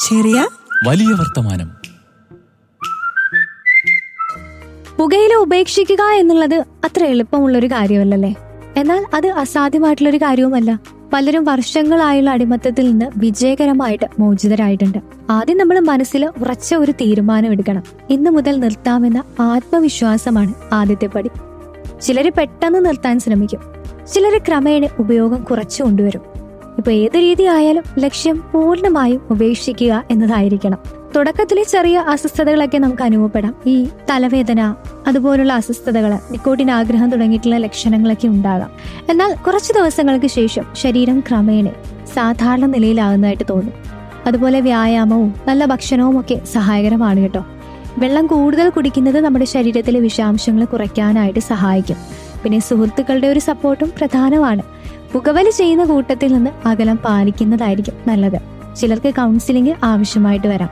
ചെറിയ വലിയ വർത്തമാനം പുകയില ഉപേക്ഷിക്കുക എന്നുള്ളത് അത്ര എളുപ്പമുള്ളൊരു കാര്യമല്ലല്ലേ എന്നാൽ അത് അസാധ്യമായിട്ടുള്ളൊരു കാര്യവുമല്ല പലരും വർഷങ്ങളായുള്ള അടിമത്തത്തിൽ നിന്ന് വിജയകരമായിട്ട് മോചിതരായിട്ടുണ്ട് ആദ്യം നമ്മൾ മനസ്സിൽ ഉറച്ച ഒരു തീരുമാനം എടുക്കണം ഇന്നു മുതൽ നിർത്താമെന്ന ആത്മവിശ്വാസമാണ് ആദ്യത്തെ പടി ചിലര് പെട്ടെന്ന് നിർത്താൻ ശ്രമിക്കും ചിലര് ക്രമേണ ഉപയോഗം കുറച്ചു കൊണ്ടുവരും ഇപ്പൊ ഏത് രീതി ആയാലും ലക്ഷ്യം പൂർണ്ണമായും ഉപേക്ഷിക്കുക എന്നതായിരിക്കണം തുടക്കത്തിലെ ചെറിയ അസ്വസ്ഥതകളൊക്കെ നമുക്ക് അനുഭവപ്പെടാം ഈ തലവേദന അതുപോലുള്ള അസ്വസ്ഥതകൾ നിക്കോട്ടിൻ ആഗ്രഹം തുടങ്ങിയിട്ടുള്ള ലക്ഷണങ്ങളൊക്കെ ഉണ്ടാകാം എന്നാൽ കുറച്ച് ദിവസങ്ങൾക്ക് ശേഷം ശരീരം ക്രമേണ സാധാരണ നിലയിലാകുന്നതായിട്ട് തോന്നും അതുപോലെ വ്യായാമവും നല്ല ഭക്ഷണവും ഒക്കെ സഹായകരമാണ് കേട്ടോ വെള്ളം കൂടുതൽ കുടിക്കുന്നത് നമ്മുടെ ശരീരത്തിലെ വിഷാംശങ്ങൾ കുറയ്ക്കാനായിട്ട് സഹായിക്കും പിന്നെ സുഹൃത്തുക്കളുടെ ഒരു സപ്പോർട്ടും പ്രധാനമാണ് പുകവലി ചെയ്യുന്ന കൂട്ടത്തിൽ നിന്ന് അകലം പാലിക്കുന്നതായിരിക്കും നല്ലത് ചിലർക്ക് കൗൺസിലിംഗ് ആവശ്യമായിട്ട് വരാം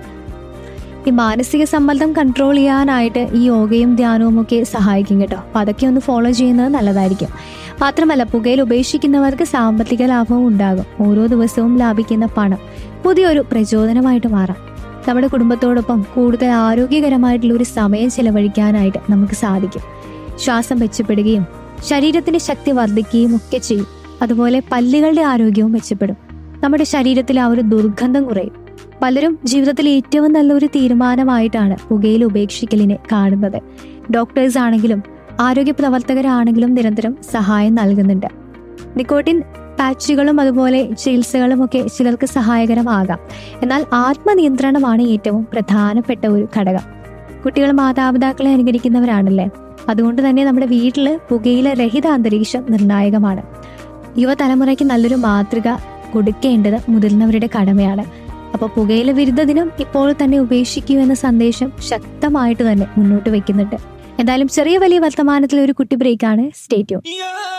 ഈ മാനസിക സമ്മർദ്ദം കൺട്രോൾ ചെയ്യാനായിട്ട് ഈ യോഗയും ധ്യാനവും ഒക്കെ സഹായിക്കും കേട്ടോ അപ്പൊ അതൊക്കെ ഒന്ന് ഫോളോ ചെയ്യുന്നത് നല്ലതായിരിക്കും മാത്രമല്ല പുകയിൽ ഉപേക്ഷിക്കുന്നവർക്ക് സാമ്പത്തിക ലാഭവും ഉണ്ടാകും ഓരോ ദിവസവും ലാഭിക്കുന്ന പണം പുതിയൊരു പ്രചോദനമായിട്ട് മാറാം നമ്മുടെ കുടുംബത്തോടൊപ്പം കൂടുതൽ ആരോഗ്യകരമായിട്ടുള്ള ഒരു സമയം ചെലവഴിക്കാനായിട്ട് നമുക്ക് സാധിക്കും ശ്വാസം മെച്ചപ്പെടുകയും ശരീരത്തിന്റെ ശക്തി വർദ്ധിക്കുകയും ഒക്കെ ചെയ്യും അതുപോലെ പല്ലുകളുടെ ആരോഗ്യവും മെച്ചപ്പെടും നമ്മുടെ ശരീരത്തിൽ ആ ഒരു ദുർഗന്ധം കുറയും പലരും ജീവിതത്തിൽ ഏറ്റവും നല്ലൊരു തീരുമാനമായിട്ടാണ് പുകയിൽ ഉപേക്ഷിക്കലിനെ കാണുന്നത് ഡോക്ടേഴ്സ് ആണെങ്കിലും ആരോഗ്യ പ്രവർത്തകരാണെങ്കിലും നിരന്തരം സഹായം നൽകുന്നുണ്ട് നിക്കോട്ടിൻ പാച്ചുകളും അതുപോലെ ചികിത്സകളും ഒക്കെ ചിലർക്ക് സഹായകരമാകാം എന്നാൽ ആത്മനിയന്ത്രണമാണ് ഏറ്റവും പ്രധാനപ്പെട്ട ഒരു ഘടകം കുട്ടികൾ മാതാപിതാക്കളെ അനുകരിക്കുന്നവരാണല്ലേ അതുകൊണ്ട് തന്നെ നമ്മുടെ വീട്ടിൽ പുകയില രഹിത അന്തരീക്ഷം നിർണായകമാണ് യുവതലമുറയ്ക്ക് നല്ലൊരു മാതൃക കൊടുക്കേണ്ടത് മുതിർന്നവരുടെ കടമയാണ് അപ്പോൾ പുകയില വിരുദ്ധ ദിനം ഇപ്പോൾ തന്നെ ഉപേക്ഷിക്കൂ എന്ന സന്ദേശം ശക്തമായിട്ട് തന്നെ മുന്നോട്ട് വെക്കുന്നുണ്ട് എന്തായാലും ചെറിയ വലിയ വർത്തമാനത്തിലെ ഒരു കുട്ടി ബ്രേക്കാണ് സ്റ്റേറ്റ്യൂ